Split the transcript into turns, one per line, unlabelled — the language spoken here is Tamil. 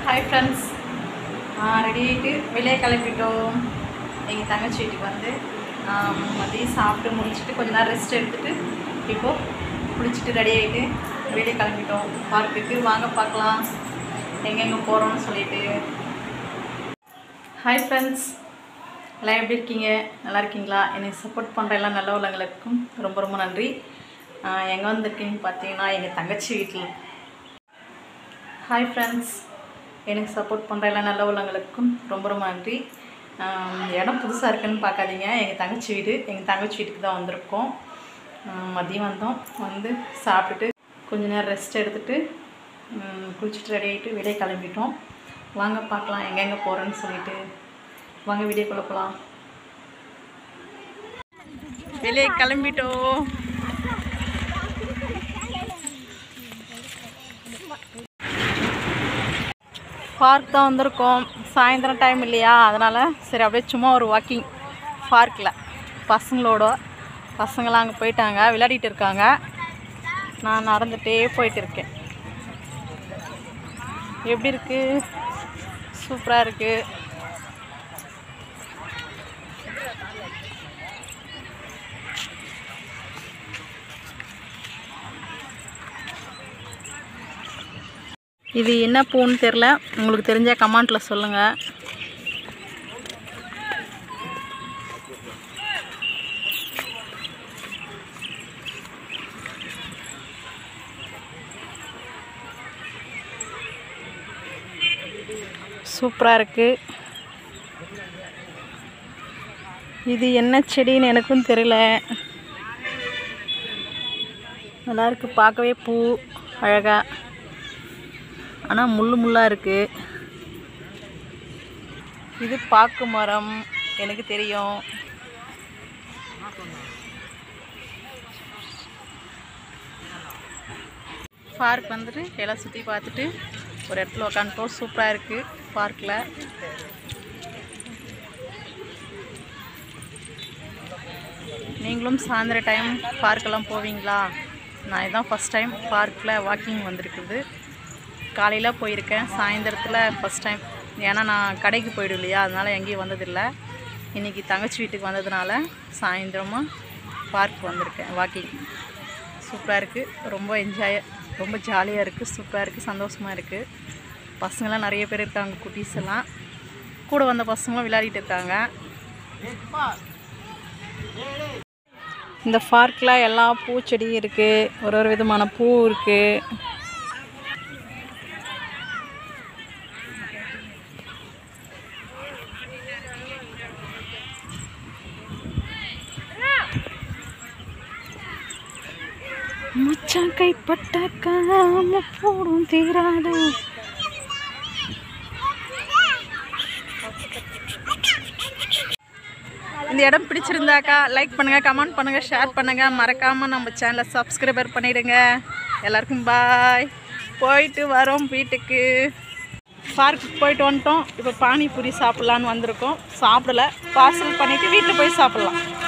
ஹாய் ஃப்ரெண்ட்ஸ் ரெடி ஆகிட்டு வெளியே கிளம்பிட்டோம் எங்கள் தங்கச்சி வீட்டுக்கு வந்து ஆம், மதியம் சாப்பிட்டு முடிச்சுட்டு கொஞ்ச நேரம் ரெஸ்ட் எடுத்துட்டு இப்போது குளிச்சுட்டு ரெடி ஆகிட்டு வெளியே கிளம்பிட்டோம் பார்க்குக்கு வாங்க பார்க்கலாம் எங்கெங்கே போகிறோம்னு சொல்லிட்டு ஹாய் ஃப்ரெண்ட்ஸ் எல்லாம் எப்படி இருக்கீங்க நல்லா இருக்கீங்களா என்னை சப்போர்ட் பண்ணுற எல்லாம் நல்ல உள்ளவங்களுக்கும் ரொம்ப ரொம்ப நன்றி எங்கே வந்திருக்கீங்கன்னு பார்த்தீங்கன்னா எங்கள் தங்கச்சி வீட்டில் ஹாய் ஃப்ரெண்ட்ஸ் எனக்கு சப்போர்ட் பண்ணுற எல்லா நல்ல உள்ளவங்களுக்கும் ரொம்ப ரொம்ப நன்றி ஆம், இடம் புதுசாக இருக்குன்னு பார்க்காதீங்க எங்கள் தங்கச்சி வீடு எங்கள் தங்கச்சி வீட்டுக்கு தான் வந்திருக்கோம் ஆம், மதியம் வந்தோம் வந்து சாப்பிட்டுட்டு கொஞ்ச நேரம் ரெஸ்ட் எடுத்துட்டு ம், குளிச்சுட்டு ரெடி ஆகிட்டு வெளியே கிளம்பிட்டோம் வாங்க பார்க்கலாம் எங்கெங்கே போகிறேன்னு சொல்லிட்டு வாங்க வீடியோக்குள்ளே போகலாம் வெளியே கிளம்பிட்டோம் பார்க் தான் வந்திருக்கோம் சாயந்தரம் டைம் இல்லையா அதனால் சரி அப்படியே சும்மா ஒரு வாக்கிங் பார்க்கில் பசங்களோட பசங்களாம் அங்கே போயிட்டாங்க விளையாடிட்டு இருக்காங்க நான் நடந்துகிட்டே போயிட்டு இருக்கேன் எப்படி இருக்கு சூப்பராக இருக்குது இது என்ன பூன்னு தெரில உங்களுக்கு தெரிஞ்ச கமெண்ட்டில் சொல்லுங்கள் சூப்பராக இருக்குது இது என்ன செடின்னு எனக்கும் தெரியல நல்லா இருக்கு பார்க்கவே பூ அழகா ஆனால் முள்ளு முள்ளாக இருக்குது இது பாக்கு மரம் எனக்கு தெரியும் பார்க் வந்துட்டு எல்லாம் சுற்றி பார்த்துட்டு ஒரு இடத்துல உட்காந்துட்டோம் சூப்பராக இருக்குது பார்க்கில் நீங்களும் சாயந்தர டைம் பார்க்கெல்லாம் போவீங்களா நான் இதான் ஃபஸ்ட் டைம் பார்க்கில் வாக்கிங் வந்திருக்குது காலையில் போயிருக்கேன் சாயந்தரத்தில் ஃபஸ்ட் டைம் ஏன்னா நான் கடைக்கு போயிடும் இல்லையா அதனால் எங்கேயும் வந்ததில்லை இன்றைக்கி தங்கச்சி வீட்டுக்கு வந்ததுனால சாயந்தரமாக பார்க் வந்திருக்கேன் வாக்கிங் சூப்பராக இருக்குது ரொம்ப என்ஜாய் ரொம்ப ஜாலியாக இருக்குது சூப்பராக இருக்குது சந்தோஷமாக இருக்குது பசங்களாம் நிறைய பேர் இருக்காங்க குட்டீஸ் எல்லாம் கூட வந்த பசங்களும் விளையாடிட்டு இருக்காங்க இந்த பார்க்கில் எல்லா பூச்செடியும் இருக்குது ஒரு ஒரு விதமான பூ இருக்குது மச்சான் கைப்பட்டாக்கா போடும் தீராது இந்த இடம் பிடிச்சிருந்தாக்கா லைக் பண்ணுங்கள் கமெண்ட் பண்ணுங்கள் ஷேர் பண்ணுங்கள் மறக்காமல் நம்ம சேனலை சப்ஸ்கிரைபர் பண்ணிவிடுங்க எல்லாருக்கும் பாய் போயிட்டு வரோம் வீட்டுக்கு பார்க்குக்கு போயிட்டு வந்துட்டோம் இப்போ பானிபூரி சாப்பிட்லான்னு வந்திருக்கோம் சாப்பிடல பார்சல் பண்ணிவிட்டு வீட்டில் போய் சாப்பிட்லாம்